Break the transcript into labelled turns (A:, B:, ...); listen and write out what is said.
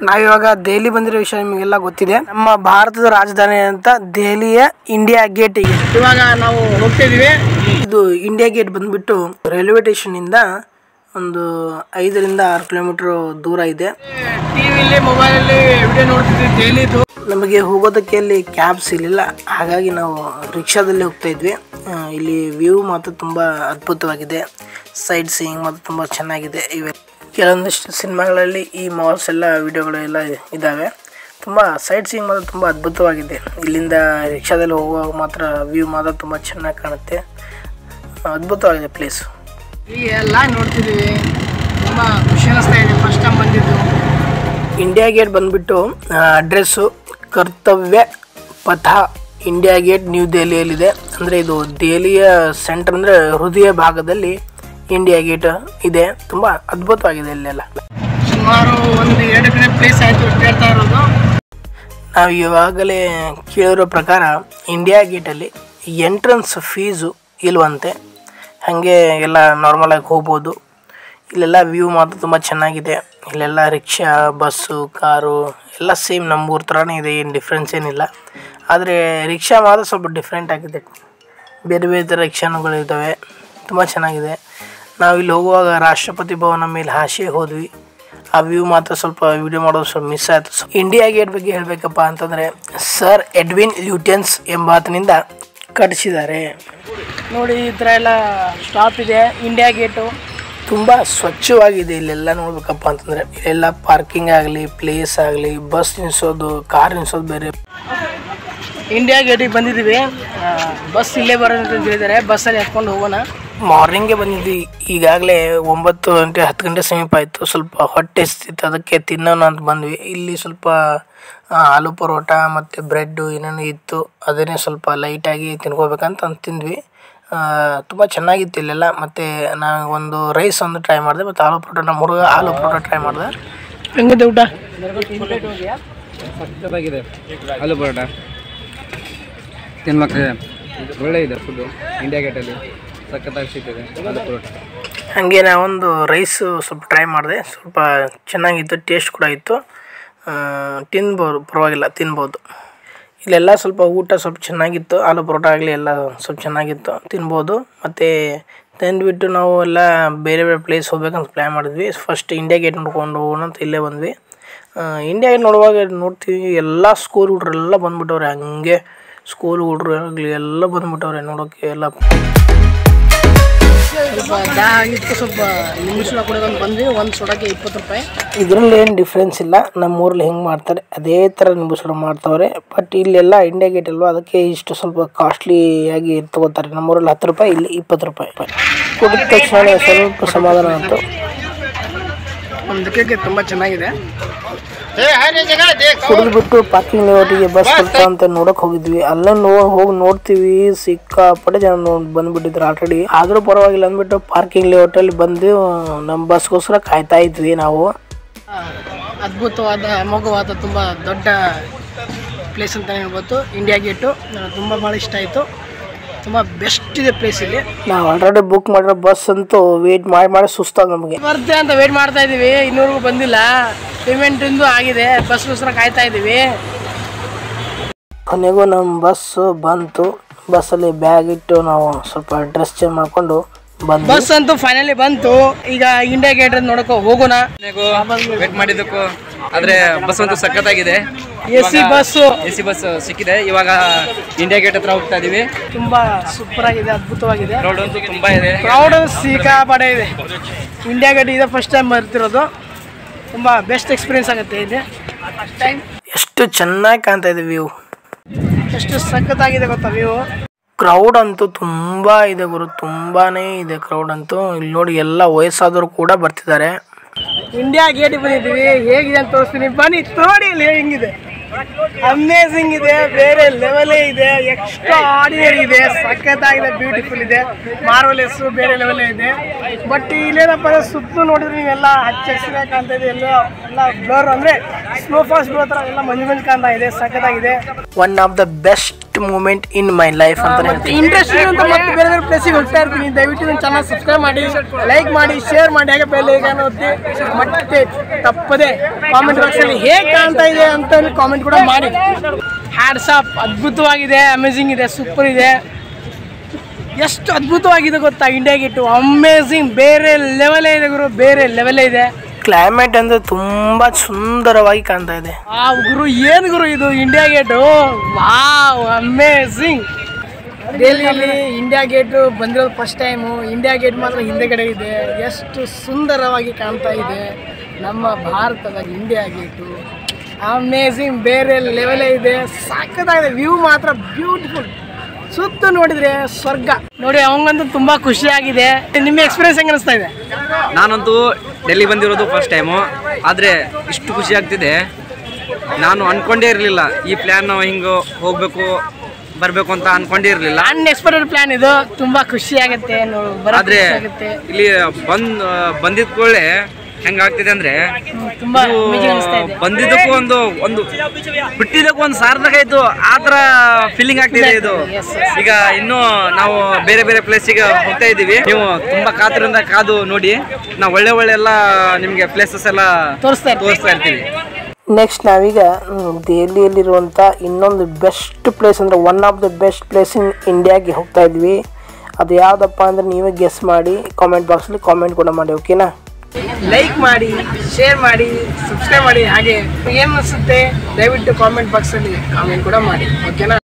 A: ನಾವಿವಾಗ ದೆಹಲಿ ಬಂದಿರೋ ವಿಷಯ ನಿಮಗೆಲ್ಲ ಗೊತ್ತಿದೆ ನಮ್ಮ ಭಾರತದ ರಾಜಧಾನಿ ಅಂತ ದೆಹಲಿಯ ಇಂಡಿಯಾ ಗೇಟಿಗೆ ಇವಾಗ ನಾವು ಹೋಗ್ತಿದೀವಿ ಇದು ಇಂಡಿಯಾ ಗೇಟ್ ಬಂದ್ಬಿಟ್ಟು ರೈಲ್ವೆ ಸ್ಟೇಷನ್ ಇಂದ ಒಂದು ಐದರಿಂದ ಆರು ಕಿಲೋಮೀಟರ್ ದೂರ ಇದೆ ಟಿವಿಲಿ ಮೊಬೈಲಲ್ಲಿ ವಿಡಿಯೋ ನೋಡ್ತಿದ್ವಿ ದೆಹಲಿದು ನಮಗೆ ಹೋಗೋದಕ್ಕೆ ಅಲ್ಲಿ ಕ್ಯಾಬ್ ಸಿಗಲಿಲ್ಲ ಹಾಗಾಗಿ ನಾವು ರಿಕ್ಷಾದಲ್ಲಿ ಹೋಗ್ತಾ ಇದ್ವಿ ಆ, ಇಲ್ಲಿ ವ್ಯೂ ಮಾತ್ರ ತುಂಬ ಅದ್ಭುತವಾಗಿದೆ ಸೈಡ್ ಸೀಯಿಂಗ್ ಮಾತ್ರ ತುಂಬ ಚೆನ್ನಾಗಿದೆ ಇವೆ ಕೆಲವೊಂದಿಷ್ಟು ಸಿನಿಮಾಗಳಲ್ಲಿ ಈ ಮಾಲ್ಸ್ ಎಲ್ಲ ವಿಡಿಯೋಗಳು ಎಲ್ಲ ಇದ್ದಾವೆ ತುಂಬ ಸೈಡ್ ಸೀಯಿಂಗ್ ಮಾತ್ರ ತುಂಬ ಅದ್ಭುತವಾಗಿದೆ ಇಲ್ಲಿಂದ ರಿಕ್ಷಾದಲ್ಲಿ ಹೋಗುವಾಗ ಮಾತ್ರ ವ್ಯೂ ಮಾತ್ರ ತುಂಬ ಚೆನ್ನಾಗಿ ಕಾಣುತ್ತೆ ಅದ್ಭುತವಾಗಿದೆ ಪ್ಲೇಸು
B: ಈಗ ಎಲ್ಲ ನೋಡ್ತಿದೀವಿ ತುಂಬಾ ಖುಷಿ ಅನಿಸ್ತಾ ಇದೆ ಫಸ್ಟ್ ಟೈಮ್ ಬಂದಿದ್ದು
A: ಇಂಡಿಯಾ ಗೇಟ್ ಬಂದ್ಬಿಟ್ಟು address Kartavya Path India gate new ದೆಹಲಿಯಲ್ಲಿದೆ ಅಂದರೆ ಇದು ದೆಹಲಿಯ ಸೆಂಟರ್ ಅಂದರೆ ಹೃದಯ ಭಾಗದಲ್ಲಿ ಇಂಡಿಯಾ ಗೇಟ್ ಇದೆ ತುಂಬ ಅದ್ಭುತವಾಗಿದೆ ಇಲ್ಲೆಲ್ಲ
B: ಸುಮಾರು ಒಂದು ಎರಡು ಕಡೆ ಪ್ಲೇಸ್ ಆಯ್ತು ಹೇಳ್ತಾ ಇರೋದು
A: ನಾವು ಇವಾಗಲೇ ಕೇಳಿರೋ ಪ್ರಕಾರ ಇಂಡಿಯಾ ಗೇಟಲ್ಲಿ ಎಂಟ್ರೆನ್ಸ್ ಫೀಸು ಇಲ್ವಂತೆ ಹಾಗೆ ಎಲ್ಲ ನಾರ್ಮಲಾಗಿ ಹೋಗ್ಬೋದು ಇಲ್ಲೆಲ್ಲ ವ್ಯೂ ಮಾತ್ರ ತುಂಬ ಚೆನ್ನಾಗಿದೆ ಇಲ್ಲೆಲ್ಲ ರಿಕ್ಷಾ ಬಸ್ಸು ಕಾರು ಎಲ್ಲ ಸೇಮ್ ನಮ್ಮೂರ ಥರನೇ ಇದೆ ಏನು ಡಿಫ್ರೆನ್ಸ್ ಏನಿಲ್ಲ ಆದರೆ ರಿಕ್ಷಾ ಮಾತ್ರ ಸ್ವಲ್ಪ ಡಿಫ್ರೆಂಟ್ ಆಗಿದೆ ಬೇರೆ ಬೇರೆ ಥರ ರಿಕ್ಷಾನುಗಳು ಇದ್ದಾವೆ ತುಂಬ ಚೆನ್ನಾಗಿದೆ ನಾವು ಇಲ್ಲಿ ಹೋಗುವಾಗ ರಾಷ್ಟ್ರಪತಿ ಭವನ ಮೇಲೆ ಹಾಸೆ ಹೋದ್ವಿ ಆ ವ್ಯೂ ಮಾತ್ರ ಸ್ವಲ್ಪ ವಿಡಿಯೋ ಮಾಡೋದು ಸ್ವಲ್ಪ ಮಿಸ್ ಆಯಿತು ಇಂಡಿಯಾ ಗೇಟ್ ಬಗ್ಗೆ ಹೇಳಬೇಕಪ್ಪ ಅಂತಂದರೆ ಸರ್ ಎಡ್ವಿನ್ ಲ್ಯೂಟೆನ್ಸ್ ಎಂಬಾತನಿಂದ ಕಟ್ಟಿಸಿದ್ದಾರೆ
B: ನೋಡಿ ಈ ಥರ ಎಲ್ಲ ಸ್ಟಾಪ್ ಇದೆ ಇಂಡಿಯಾ ಗೇಟು
A: ತುಂಬ ಸ್ವಚ್ಛವಾಗಿದೆ ಇಲ್ಲೆಲ್ಲ ನೋಡ್ಬೇಕಪ್ಪ ಅಂತಂದರೆ ಇಲ್ಲೆಲ್ಲ ಪಾರ್ಕಿಂಗ್ ಆಗಲಿ ಪ್ಲೇಸ್ ಆಗಲಿ ಬಸ್ ನಿಲ್ಸೋದು ಕಾರ್ ನಿಲ್ಸೋದು ಬೇರೆ
B: ಇಂಡಿಯಾ ಗೇಟಿಗೆ ಬಂದಿದ್ದೀವಿ ಬಸ್ ಇಲ್ಲೇ ಬರೋದು ಅಂತ ಹೇಳಿದ್ದಾರೆ ಬಸ್ಸಲ್ಲಿ ಹತ್ಕೊಂಡು ಹೋಗೋಣ
A: ಮಾರ್ನಿಂಗೇ ಬಂದಿದ್ವಿ ಈಗಾಗಲೇ ಒಂಬತ್ತು ಗಂಟೆ ಹತ್ತು ಗಂಟೆ ಸಮೀಪ ಆಯಿತು ಸ್ವಲ್ಪ ಹೊಟ್ಟೆ ಹಸ್ತಿತ್ತು ಅದಕ್ಕೆ ತಿನ್ನೋಣ ಅಂತ ಬಂದ್ವಿ ಇಲ್ಲಿ ಸ್ವಲ್ಪ ಆ, ಆಲೂ ಪರೋಟ ಮತ್ತು ಬ್ರೆಡ್ಡು ಏನೇನೋ ಇತ್ತು ಅದನ್ನೇ ಸ್ವಲ್ಪ ಲೈಟಾಗಿ ತಿನ್ಕೋಬೇಕಂತ ಅಂತ ತಿಂದ್ವಿ ತುಂಬ ಚೆನ್ನಾಗಿತ್ತು ಇಲ್ಲೆಲ್ಲ ಮತ್ತು ನಾನು ಒಂದು ರೈಸ್ ಒಂದು ಟ್ರೈ ಮಾಡಿದೆ ಮತ್ತು ಆಲೂ ಪರೋಟ ನಮ್ಮ ಹುಡುಗ ಆಲೂ ಪರೋಟ ಟ್ರೈ ಮಾಡಿದೆ
B: ಹೆಂಗಿದೆ ಊಟ
C: ಸಖತ್ತಾಗಿದೆ ಆಲೂ ಪರೋಟ ತಿನ್ಮಕ್ರೆ ಒಳ್ಳೆ ಇದೆ ಫುಡ್ಡು ಇಂಡಿಯಾ ಗೇಟಲ್ಲಿ ಸಖತ್ತಾಗಿ ಸಿಗ್ತದೆ ಆಲೂ ಪರೋಟ
A: ಹಾಗೆ ನಾವೊಂದು ರೈಸು ಸ್ವಲ್ಪ ಟ್ರೈ ಮಾಡಿದೆ ಸ್ವಲ್ಪ ಚೆನ್ನಾಗಿತ್ತು ಟೇಸ್ಟ್ ಕೂಡ ಇತ್ತು ಆ, ತಿನ್ಬೋದು ಪರವಾಗಿಲ್ಲ ತಿನ್ಬೋದು ಇಲ್ಲೆಲ್ಲ ಸ್ವಲ್ಪ ಊಟ ಸ್ವಲ್ಪ ಚೆನ್ನಾಗಿತ್ತು ಆಲೂ ಪರೋಟ ಆಗಲಿ ಎಲ್ಲ ಸ್ವಲ್ಪ ಚೆನ್ನಾಗಿತ್ತು ತಿನ್ಬೋದು ಮತ್ತು ತಿಂದ್ಬಿಟ್ಟು ನಾವು ಎಲ್ಲ ಬೇರೆ ಬೇರೆ ಪ್ಲೇಸ್ ಹೋಗ್ಬೇಕಂತ ಪ್ಲ್ಯಾನ್ ಮಾಡಿದ್ವಿ ಫಸ್ಟ್ ಇಂಡಿಯಾ ಗೇಟ್ ನೋಡ್ಕೊಂಡು ಹೋಗೋಣ ಅಂತ ಇಲ್ಲೇ ಬಂದ್ವಿ ಆ, ಇಂಡಿಯಾ ಗೇಟ್ ನೋಡುವಾಗ ನೋಡ್ತೀವಿ ಎಲ್ಲ ಸ್ಕೂಲ್ ಹುಡ್ರೆಲ್ಲ ಬಂದ್ಬಿಟ್ಟವ್ರೆ ಹಂಗೆ ಸ್ಕೂಲ್ ಹುಡ್ರು ಆಗಲಿ ಎಲ್ಲ ಬಂದ್ಬಿಟ್ಟವ್ರೆ ನೋಡೋಕ್ಕೆ ಎಲ್ಲ
B: ಸ್ವಲ್ಪ ದಾ ಆಗಿತ್ತು ಸ್ವಲ್ಪ ನಿಂಬು ಸೋಡಾ ಕುಡಿಯೋದು ಬಂದ್ವಿ ಒಂದು ಸೋಡಾಕ್ಕೆ ಇಪ್ಪತ್ತು ರೂಪಾಯಿ
A: ಇದರಲ್ಲಿ ಏನು ಡಿಫ್ರೆನ್ಸ್ ಇಲ್ಲ ನಮ್ಮ ಊರಲ್ಲಿ ಹೆಂಗೆ ಮಾಡ್ತಾರೆ ಅದೇ ಥರ ನಿಂಬು ಸೋಡಾ ಮಾಡ್ತಾವ್ರೆ ಬಟ್ ಇಲ್ಲೆಲ್ಲ ಇಂಡಿಯಾ ಗೇಟ್ ಅಲ್ವಾ ಅದಕ್ಕೆ ಇಷ್ಟು ಸ್ವಲ್ಪ ಕಾಸ್ಟ್ಲಿಯಾಗಿ ತಗೋತಾರೆ ನಮ್ಮೂರಲ್ಲಿ ಹತ್ತು ರೂಪಾಯಿ ಇಲ್ಲಿ ಇಪ್ಪತ್ತು ರೂಪಾಯಿ ಕುಡಿದ ತಕ್ಷಣ ಸ್ವಲ್ಪ ಸಮಾಧಾನ ಆಯಿತು
B: ಒಂದಕ್ಕೆ ತುಂಬ ಚೆನ್ನಾಗಿದೆ
A: ಕುಡಿದ್ಬಿಟ್ಟು ಪಾರ್ಕಿಂಗ್ ಲೇಔಟಿಗೆ ಬಸ್ ಬರ್ತಾ ಅಂತ ನೋಡಕ್ ಹೋಗಿದ್ವಿ ಅಲ್ಲೇ ನೋ ಹೋಗಿ ನೋಡ್ತೀವಿ ಸಿಕ್ಕಾಪಟ್ಟೆ ಜನ ನೋಡ್ ಬಂದ್ಬಿಟ್ಟಿದ್ರು ಆಲ್ರೆಡಿ ಆದ್ರೂ ಪರವಾಗಿಲ್ಲ ಅಂದ್ಬಿಟ್ಟು ಪಾರ್ಕಿಂಗ್ ಲೇಔಟ್ ಅಲ್ಲಿ ಬಂದು ನಮ್ಮ ಬಸ್ಗೋಸ್ಕರ ಕಾಯ್ತಾ ಇದ್ವಿ ನಾವು
B: ಆ, ಅದ್ಭುತವಾದ ಅಮೋಘವಾದ ತುಂಬ ದೊಡ್ಡ ಪ್ಲೇಸ್ ಅಂತ ಹೇಳ್ಬೋದು ಇಂಡಿಯಾ ಗೇಟು ನನಗೆ ತುಂಬ ಭಾಳ ಇಷ್ಟ ಆಯಿತು ತುಂಬ ಬೆಸ್ಟ್ ಇದೆ ಪ್ಲೇಸ್ ಇಲ್ಲಿ
A: ನಾವು ಆಲ್ರೆಡಿ ಬುಕ್ ಮಾಡಿರೋ ಬಸ್ ಅಂತೂ ವೇಟ್ ಮಾಡಿ ಮಾಡಿ ಸುಸ್ತಾಗ ನಮಗೆ
B: ಬರುತ್ತೆ ಅಂತ ವೇಟ್ ಮಾಡ್ತಾ ಇದ್ದೀವಿ ಇನ್ನೂರಿಗೂ ಬಂದಿಲ್ಲ ಪೇಮೆಂಟ್ ಇಂದು ಆಗಿದೆ ಬಸ್ಗೋಸ್ಕರ ಕಾಯ್ತಾ ಇದ್ದೀವಿ
A: ಕೊನೆಗೂ ನಮ್ಮ ಬಸ್ ಬಂತು ಬಸ್ಸಲ್ಲಿ ಬ್ಯಾಗ್ ಇಟ್ಟು ನಾವು ಸ್ವಲ್ಪ ಡ್ರೆಸ್ ಚೇಂಜ್ ಮಾಡ್ಕೊಂಡು ಬಂದ್ವಿ
B: ಬಸ್ ಅಂತೂ ಫೈನಲಿ ಬಂತು ಈಗ ಇಂಡಿಯಾ ಗೇಟ್ ನೋಡಕ್ಕೆ ಹೋಗೋಣ
C: ವೇಟ್ ಮಾಡಿದ್ದಕ್ಕೂ ಆದರೆ ಬಸ್ ಅಂತೂ ಸಖತ್ತಾಗಿದೆ
B: A C bus
C: A C bus ಸಿಕ್ಕಿದೆ ಇವಾಗ ಇಂಡಿಯಾ ಗೇಟ್ ಹತ್ರ ಹೋಗ್ತಾ ಇದೀವಿ
B: ತುಂಬಾ ಸೂಪರ್ ಆಗಿದೆ ಅದ್ಭುತವಾಗಿದೆ
C: ರೋಡ್ ಅಂತೂ ತುಂಬಾ ಇದೆ
B: ಕ್ರೌಡ್ ಸಿಕ್ಕಾಪಡೆ ಇದೆ ಇಂಡಿಯಾ ಗೇಟ್ ಇದೆ ಫಸ್ಟ್ ಟೈಮ್ ಬರ್ತಿರೋದು ತುಂಬ ಬೆಸ್ಟ್ ಎಕ್ಸ್ಪೀರಿಯನ್ಸ್ ಆಗುತ್ತೆ ಇಲ್ಲಿ ಫಸ್ಟ್ ಟೈಮ್
A: ಎಷ್ಟು ಚೆನ್ನಾಗಿ ಕಾಣ್ತಾ ಇದೆ ವ್ಯೂ
B: ಎಷ್ಟು ಸಖತ್ತಾಗಿದೆ ಗೊತ್ತಾ ವ್ಯೂ
A: ಕ್ರೌಡ್ ಅಂತೂ ತುಂಬಾ ಇದೆ ಗುರು ತುಂಬಾನೇ ಇದೆ ಕ್ರೌಡ್ ಅಂತೂ ಇಲ್ಲಿ ನೋಡಿ ಎಲ್ಲ ವಯಸ್ಸಾದವರು ಕೂಡ ಬರ್ತಿದ್ದಾರೆ
B: ಇಂಡಿಯಾ ಗೇಟ್ ಬಂದಿದ್ದೀವಿ ಹೇಗಿದೆ ಅಂತ ತೋರಿಸ್ತೀನಿ ಬನ್ನಿ ನೋಡಿ ಇಲ್ಲಿ ಹೆಂಗಿದೆ ಅಮೇಝಿಂಗ್ ಇದೆ ಬೇರೆ ಲೆವೆಲೇ ಇದೆ ಎಕ್ಸ್ಟ್ರಾ ಆರ್ಡಿನರಿ ಇದೆ ಸಖತ್ತಾಗಿದೆ ಬ್ಯೂಟಿಫುಲ್ ಇದೆ ಮಾರ್ವಲೆಸ್ ಬೇರೆ ಲೆವೆಲೇ ಇದೆ ಬಟ್ ಇಲ್ಲೇನಪ್ಪ ಅಂದ್ರೆ ಸುತ್ತ ನೋಡಿದ್ರೆ ನೀವೆಲ್ಲ ಹಚ್ಚ ಹಸಿರಾಗಿ ಕಾಣ್ತಾ ಇದೆ ಎಲ್ಲ ಎಲ್ಲ ಬ್ಲರ್ ಅಂದ್ರೆ ಸ್ನೋ ಫಾಲ್ಸ್ ಬರೋ ಥರ ಎಲ್ಲ ಮಂಜು ಮಂಜು ಕಾಣ್ತಾ ಇದೆ ಸಖತ್ತಾಗಿದೆ
A: one of the best moment in my life ಅಂತ
B: ಮತ್ತೆ ಇಂಟ್ರೆಸ್ಟಿಂಗ್ ಅಂತ ಮತ್ತೆ ಬೇರೆ ಬೇರೆ ಪ್ಲೇಸಿಗೆ ಹೋಗ್ತಾ ಇರ್ತೀನಿ ದಯವಿಟ್ಟು ನನ್ನ ಚಾನಲ್ ಸಬ್ಸ್ಕ್ರೈಬ್ ಮಾಡಿ ಲೈಕ್ ಮಾಡಿ ಶೇರ್ ಮಾಡಿ ಹಾಗೆ ಬೆಲ್ ಐಕಾನ್ ಒತ್ತಿ ಮತ್ತೆ ತಪ್ಪದೆ ಕಾಮೆಂಟ್ ಬಾಕ್ಸ್ ಅಲ್ಲಿ ಹೇಗೆ ಕಾಣ್ತಾ ಇದೆ ಅಂತ ಕಾಮೆಂಟ್ ಕೂಡ ಮಾಡಿ ಹ್ಯಾಡ್ಸ್ ಆಫ್ ಅದ್ಭುತವಾಗಿದೆ ಅಮೇಝಿಂಗ್ ಇದೆ ಸೂಪರ್ ಇದೆ ಎಷ್ಟು ಅದ್ಭುತವಾಗಿದೆ ಗೊತ್ತಾ ಇಂಡಿಯಾ ಗೇಟು ಅಮೇಝಿಂಗ್ ಬೇರೆ ಲೆವೆಲೇ ಇದೆ ಗುರು ಬೇರೆ ಲೆವೆಲೇ ಇದೆ
A: ಕ್ಲೈಮೇಟ್ ಅಂದ್ರೆ ತುಂಬಾ ಸುಂದರವಾಗಿ ಕಾಣ್ತಾ ಇದೆ
B: ಆ ಗುರು ಏನು ಗುರು ಇದು ಇಂಡಿಯಾ ಗೇಟು ವಾವ್ ಅಮೇಝಿಂಗ್ ದೆಹಲಿಯಲ್ಲಿ ಇಂಡಿಯಾ ಗೇಟು ಬಂದಿರೋದು ಫಸ್ಟ್ ಟೈಮು ಇಂಡಿಯಾ ಗೇಟ್ ಮಾತ್ರ ಹಿಂದೆಗಡೆ ಇದೆ ಎಷ್ಟು ಸುಂದರವಾಗಿ ಕಾಣ್ತಾ ಇದೆ ನಮ್ಮ ಭಾರತದ ಇಂಡಿಯಾ ಗೇಟು ಅಮೇಝಿಂಗ್ ಬೇರೆ ಲೆವೆಲೇ ಇದೆ ಸಾಕದಾಗಿದೆ ವ್ಯೂ ಮಾತ್ರ ಬ್ಯೂಟಿಫುಲ್ ಸುತ್ತ ನೋಡಿದ್ರೆ ಸ್ವರ್ಗ ನೋಡಿ ಅವಂಗಂತೂ ತುಂಬಾ ಖುಷಿ ಆಗಿದೆ ನಿಮ್ಮ ಎಕ್ಸ್ಪೀರಿಯನ್ಸ್ ಹೆಂಗೆ ಅನಿಸ್ತಾ ಇದೆ
C: ನಾನಂತೂ ಡೆಲ್ಲಿ ಬಂದಿರೋದು ಫಸ್ಟ್ ಟೈಮು ಆದರೆ ಇಷ್ಟು ಖುಷಿ ಆಗ್ತಿದೆ ನಾನು ಅನ್ಕೊಂಡೇ ಇರಲಿಲ್ಲ ಈ ಪ್ಲ್ಯಾನ್ ಹಿಂಗೆ ಹೋಗಬೇಕು ಬರಬೇಕು ಅಂತ ಅನ್ಕೊಂಡೇ ಇರಲಿಲ್ಲ
B: ಅನ್ಎಕ್ಸ್ಪೆಕ್ಟೆಡ್ ಪ್ಲಾನ್ ಇದು ತುಂಬಾ ಖುಷಿ ಆಗುತ್ತೆ ನೋ- ಬರೋಕ್
C: ಆದರೆ
B: ಖುಷಿ ಆಗುತ್ತೆ
C: ಇಲ್ಲಿ ಬಂದ್ ಬಂದಿದ್ದ ಕೂಡಲೇ ಹೆಂಗಾಗ್ತಿದೆ ಅಂದರೆ
B: ಹ್ಮ್, ತುಂಬಾ amazing ಅನಿಸ್ತಾ ಇದೆ
C: ಬಂದಿದ್ದಕ್ಕೂ ಒಂದು ಒಂದು ಬಿಟ್ಟಿದ್ದಕ್ಕೂ ಒಂದು ಸಾರ್ಥಕ ಆಯ್ತು ಆ ಥರ ಫೀಲಿಂಗ್ ಆಗ್ತಿದೆ ಇದು
B: Yes,
C: ಈಗ ಇನ್ನು ನಾವು ಬೇರೆ ಬೇರೆ ಪ್ಲೇಸಿಗೆ ಹೋಗ್ತಾ ಇದ್ದೀವಿ ನೀವು ತುಂಬಾ ಕಾತರಿಂದ ಕಾದು ನೋಡಿ ನಾವು ಒಳ್ಳೆ ಒಳ್ಳೆ ಎಲ್ಲ ನಿಮಗೆ ಪ್ಲೇಸಸ್ ಎಲ್ಲ
B: ತೋರಿಸ್ತಾ ಇರ್ತೀವಿ.
C: ತೋರಿಸ್ತಾ ಇರ್ತೀವಿ
A: ನೆಕ್ಸ್ಟ್ ನಾವೀಗ ಮ್, ದೆಹಲಿಯಲ್ಲಿರುವಂಥ ಇನ್ನೊಂದು ಬೆಸ್ಟ್ ಪ್ಲೇಸ್ ಅಂದರೆ one of the best place in ಇಂಡಿಯಾಗೆ ಹೋಗ್ತಾ ಇದ್ವಿ ಅದು ಯಾವುದಪ್ಪ ಅಂದರೆ ನೀವೇ ಗೆಸ್ ಮಾಡಿ ಕಾಮೆಂಟ್ ಬಾಕ್ಸಲ್ಲಿ ಕಾಮೆಂಟ್ ಕೂಡ ಮಾಡಿ ಓಕೆನಾ
B: ಲೈಕ್ ಮಾಡಿ ಶೇರ್ ಮಾಡಿ ಸಬ್ಸ್ಕ್ರೈಬ್ ಮಾಡಿ ಹಾಗೆ ಏನು ಅನಿಸುತ್ತೆ ದಯವಿಟ್ಟು ಕಾಮೆಂಟ್ ಬಾಕ್ಸಲ್ಲಿ ಕಾಮೆಂಟ್ ಕೂಡ ಮಾಡಿ ಓಕೆನಾ